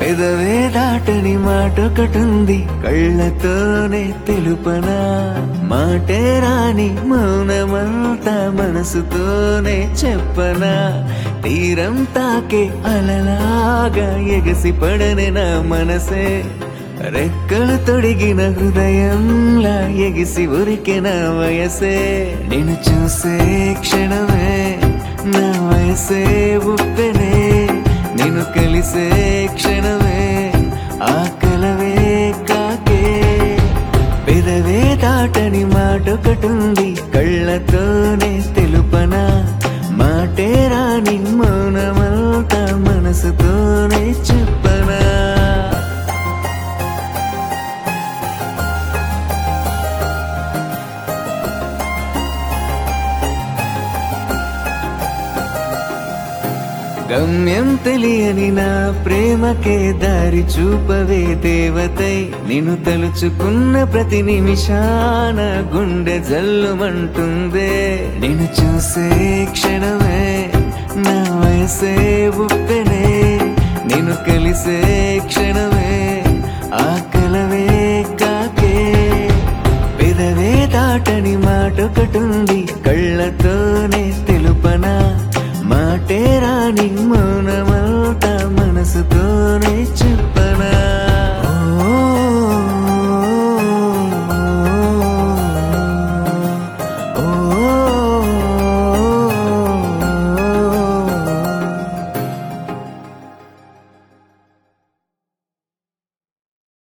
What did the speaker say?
పెదవే దాటని మాటొకటుంది కళ్ళతోనే తెలుపనా మాటే రాని మౌనమంతా మనసుతోనే చెప్పనా తీరం తాకే అలలాగా ఎగసి పడని నా మనసే రెక్కలు తొడిగిన హృదయంలా ఎగిసి ఉరికిన వయసే నేను చూసే క్షణమే నా వయసే ఉప్పెనే నేను కలిసే క్షణమే ఆ కలవే కాకే పెదవే దాటని మాటొకటుంది కళ్ళతోనే తెలుపనా మాటే రాని మౌనమంతా మనసుతోనే చెప్పనా గమ్యం తెలియని నా ప్రేమకే దారి చూపవే దేవతై నిన్ను తలుచుకున్న ప్రతి నిమిషాన గుండె జల్లుమంటుందే నిన్ను చూసే క్షణమే నా వయసే ఉప్పెనే నిన్ను కలిసే క్షణమే ఆ కలవే కాకే పెదవే దాటని మాటొకటుంది కళ్ళతోనే తెలుపనా మాటే రాని మౌనమంతా మనసుతోనే చెప్పనా